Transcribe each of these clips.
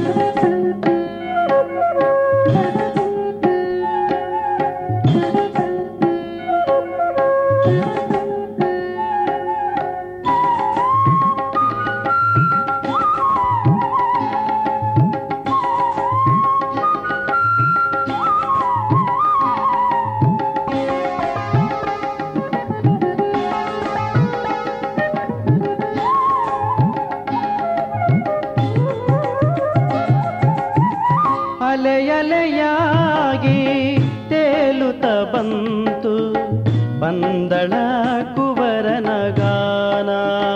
ಅಲೆಯಲೆಯಾಗಿ ತೇಲುತ್ತ ಬಂತು ಬಂದಳ ಕುವರನ ಗಾನ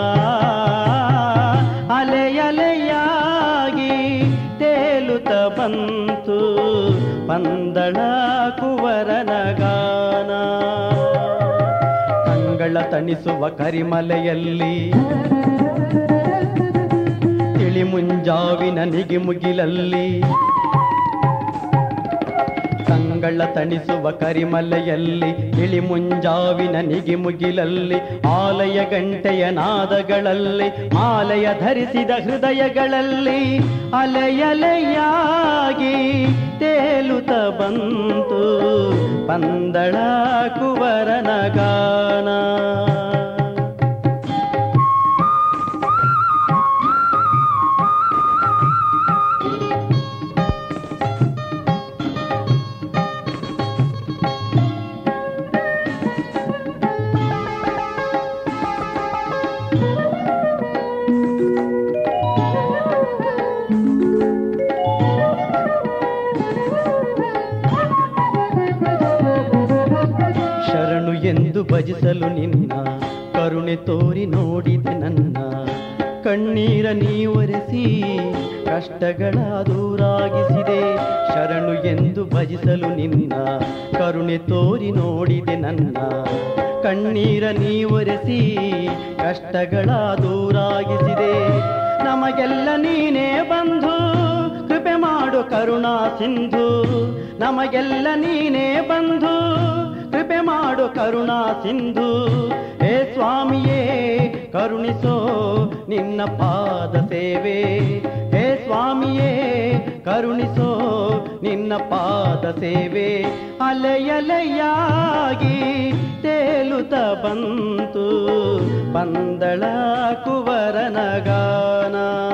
ಅಲೆಯಲೆಯಾಗಿ ತೇಲುತ್ತ ಬಂತು ಬಂದಳ ಕುವರನ ಗಾನ ಕಂಗಳ ತಣಿಸುವ ಕರಿಮಲೆಯಲ್ಲಿ ತಿಳಿ ಮುಂಜಾವಿನ ನಿಗಿಮುಗಿಲಲ್ಲಿ ಕಂಗಳ ತಣಿಸುವ ಕರಿಮಲೆಯಲ್ಲಿ ಇಳಿ ಮುಂಜಾವಿನ ನಿಗಿಮುಗಿಲಲ್ಲಿ ಆಲಯ ಗಂಟೆಯ ನಾದಗಳಲ್ಲಿ ಮಾಲೆಯ ಧರಿಸಿದ ಹೃದಯಗಳಲ್ಲಿ ಅಲೆಯಲೆಯಾಗಿ ತೇಲುತ್ತ ಬಂತು ಪಂದಳ ಕುವರನ ಗಾನ ಶರಣು ಎಂದು ಭಜಿಸಲು ನಿನ್ನ ಕರುಣೆ ತೋರಿ ನೋಡಿದೆ ನನ್ನ ಕಣ್ಣೀರ ನೀವರೆಸಿ ಕಷ್ಟಗಳ ದೂರಾಗಿಸಿದೆ ಶರಣು ಎಂದು ಭಜಿಸಲು ನಿನ್ನ ಕರುಣೆ ತೋರಿ ನೋಡಿದೆ ನನ್ನ ಕಣ್ಣೀರ ನೀವರೆಸಿ ಕಷ್ಟಗಳ ದೂರಾಗಿಸಿದೆ ನಮಗೆಲ್ಲ ನೀನೇ ಬಂಧು ಕೃಪೆ ಮಾಡು ಕರುಣಾ ಸಿಂಧು ನಮಗೆಲ್ಲ ನೀನೇ ಬಂಧು ಕೃಪೆ ಮಾಡು ಕರುಣಾ ಸಿಂಧು ಹೇ ಸ್ವಾಮಿಯೇ ಕರುಣಿಸೋ ನಿನ್ನ ಪಾದ ಸೇವೆ ಹೇ ಸ್ವಾಮಿಯೇ ಕರುಣಿಸೋ ನಿನ್ನ ಪಾದ ಸೇವೆ ಅಲೆಯಲೆಯಾಗಿ ತೇಲುತ್ತ ಬಂತು ಪಂದಳ ಕುವರನ ಗಾನ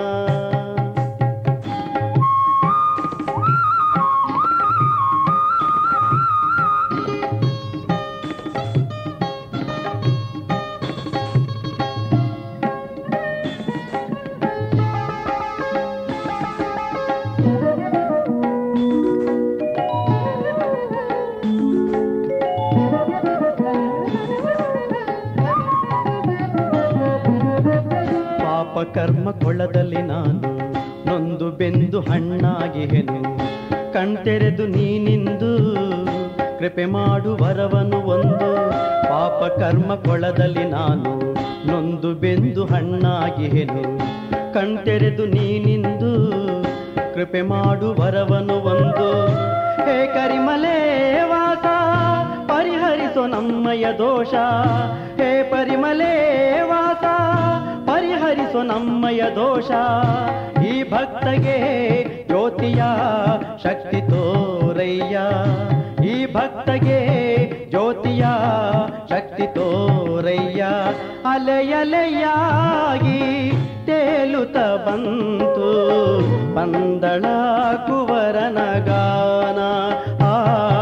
ಪಾಪ ಕರ್ಮ ಕೊಳದಲ್ಲಿ ನಾನು ನೊಂದು ಬೆಂದು ಹಣ್ಣಾಗಿಹೆನು ಕಣ್ತೆರೆದು ನೀನಿಂದು ಕೃಪೆ ಮಾಡು ವರವನು ಒಂದು ಪಾಪ ಕರ್ಮ ಕೊಳದಲ್ಲಿ ನಾನು ನೊಂದು ಬೆಂದು ಹಣ್ಣಾಗಿಹೆನು ಕಣ್ತೆರೆದು ನೀನಿಂದು ಕೃಪೆ ಮಾಡು ವರವನು ಒಂದು ಹೇ ಕರಿಮಲೇ ವಾಸ ಪರಿಹರಿಸೋ ನಮ್ಮಯ ದೋಷ ಹೇ ಪರಿಮಲೇ ವಾಸ ಪರಿಹರಿಸೋ ನಮ್ಮಯ ದೋಷ ಈ ಭಕ್ತಗೆ ಜ್ಯೋತಿಯ ಶಕ್ತಿ ತೋರಯ್ಯ ಈ ಭಕ್ತಗೆ ಜ್ಯೋತಿಯ ಶಕ್ತಿ ತೋರಯ್ಯ ಅಲೆಯಲೆಯಾಗಿ ತೇಲುತ್ತ ಬಂತು ಪಂದಳ ಕುವರನ ಗಾನ ಆ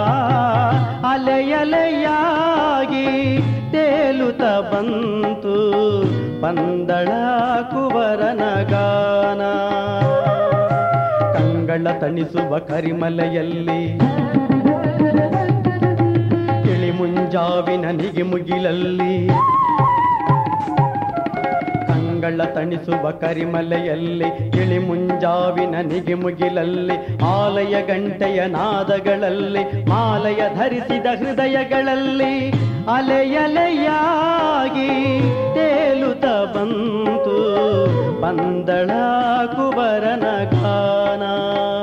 ಅಲೆಯಲೆಯಾಗಿ ತೇಲುತ್ತ ಬಂತು ಪಂದಳ ಕುವರನ ಗಾನ ಕಂಗಳ ತಣಿಸುವ ಕರಿಮಲೆಯಲ್ಲಿ ಇಳಿ ಮುಂಜಾವಿನ ನಿಗಿಮುಗಿಲಲ್ಲಿ ಕಂಗಳ ತಣಿಸುವ ಕರಿಮಲೆಯಲ್ಲಿ ಇಳಿ ಮುಂಜಾವಿನ ನಿಗಿಮುಗಿಲಲ್ಲಿ ಆಲಯ ಗಂಟೆಯ ನಾದಗಳಲ್ಲಿ ಮಾಲಯ ಧರಿಸಿದ ಹೃದಯಗಳಲ್ಲಿ ಅಲೆಯಲೆಯಾಗಿ ತೇಲುತ್ತ ಬಂತು ಪಂದಳ ಕುವರನ ಗಾನ